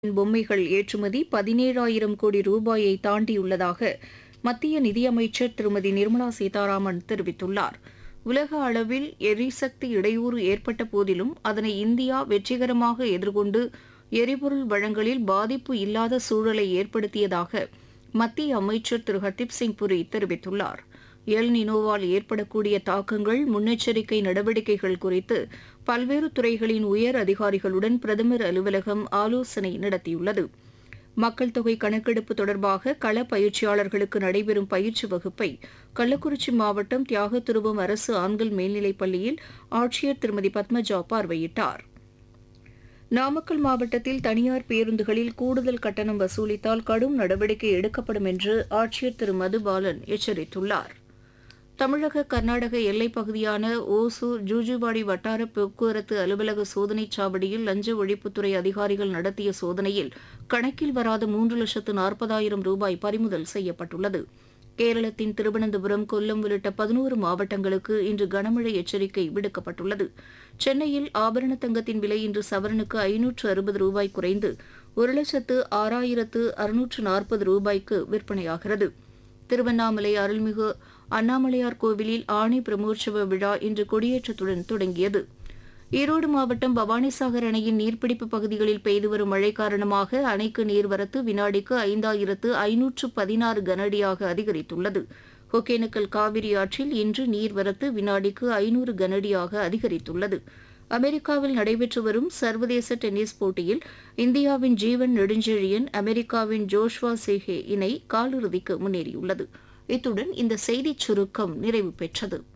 பொம்மைகள் ஏற்றுமதி பதினேழாயிரம் கோடி ரூபாயை தாண்டியுள்ளதாக மத்திய நிதியமைச்சர் திருமதி நிர்மலா சீதாராமன் தெரிவித்துள்ளார் உலக அளவில் எரிசக்தி இடையூறு ஏற்பட்ட போதிலும் அதனை இந்தியா வெற்றிகரமாக எதிர்கொண்டு எரிபொருள் வழங்கலில் பாதிப்பு இல்லாத சூழலை ஏற்படுத்தியதாக மத்திய அமைச்சர் திரு ஹர்தீப் சிங் புரி தெரிவித்துள்ளார் எல் நினோவால் ஏற்படக்கூடிய தாக்கங்கள் முன்னெச்சரிக்கை நடவடிக்கைகள் குறித்து பல்வேறு துறைகளின் உயர் அதிகாரிகளுடன் பிரதமர் அலுவலகம் ஆலோசனை நடத்தியுள்ளது மக்கள் தொகை கணக்கெடுப்பு தொடர்பாக கள பயிற்சியாளர்களுக்கு நடைபெறும் பயிற்சி வகுப்பை கள்ளக்குறிச்சி மாவட்டம் தியாகத்துருவம் அரசு ஆண்கள் மேல்நிலைப் பள்ளியில் ஆட்சியர் திருமதி பத்மஜா பார்வையிட்டார் நாமக்கல் மாவட்டத்தில் தனியார் பேருந்துகளில் கூடுதல் கட்டணம் வசூலித்தால் கடும் நடவடிக்கை எடுக்கப்படும் என்று ஆட்சியர் திரு மதுபாலன் எச்சரித்துள்ளார் தமிழக கர்நாடக எல்லைப் பகுதியான ஓசூர் ஜூஜுவாடி வட்டார போக்குவரத்து அலுவலக சோதனைச் சாவடியில் லஞ்ச ஒழிப்புத்துறை அதிகாரிகள் நடத்திய சோதனையில் கணக்கில் வராத மூன்று லட்சத்து நாற்பதாயிரம் ரூபாய் பறிமுதல் செய்யப்பட்டுள்ளது கேரளத்தின் திருவனந்தபுரம் கொல்லம் உள்ளிட்ட பதினோரு மாவட்டங்களுக்கு இன்று கனமழை எச்சரிக்கை விடுக்கப்பட்டுள்ளது சென்னையில் ஆபரண தங்கத்தின் விலை இன்று சவரனுக்கு ஐநூற்று அறுபது ரூபாய் குறைந்து ஒரு லட்சத்து ஆறாயிரத்து அறுநூற்று நாற்பது ரூபாய்க்கு விற்பனையாகிறது திருவண்ணாமலை அருள்மிகு அண்ணாமலையார் கோவிலில் ஆணி பிரமோற்சவ விழா இன்று கொடியேற்றத்துடன் தொடங்கியது ஈரோடு மாவட்டம் பவானிசாகர் அணையின் நீர்பிடிப்பு பகுதிகளில் பெய்து வரும் மழை காரணமாக அணைக்கு நீர்வரத்து வினாடிக்கு ஐந்தாயிரத்து ஐநூற்று பதினாறு கனஅடியாக அதிகரித்துள்ளது ஒகேனக்கல் காவிரி ஆற்றில் இன்று நீர்வரத்து வினாடிக்கு ஐநூறு கனஅடியாக அதிகரித்துள்ளது அமெரிக்காவில் நடைபெற்று வரும் சர்வதேச டென்னிஸ் போட்டியில் இந்தியாவின் ஜீவன் நெடுஞ்செழியன் அமெரிக்காவின் ஜோஷ்வா சேஹே இணை காலிறுதிக்கு முன்னேறியுள்ளது இத்துடன் இந்த செய்திச் சுருக்கம் நிறைவு பெற்றது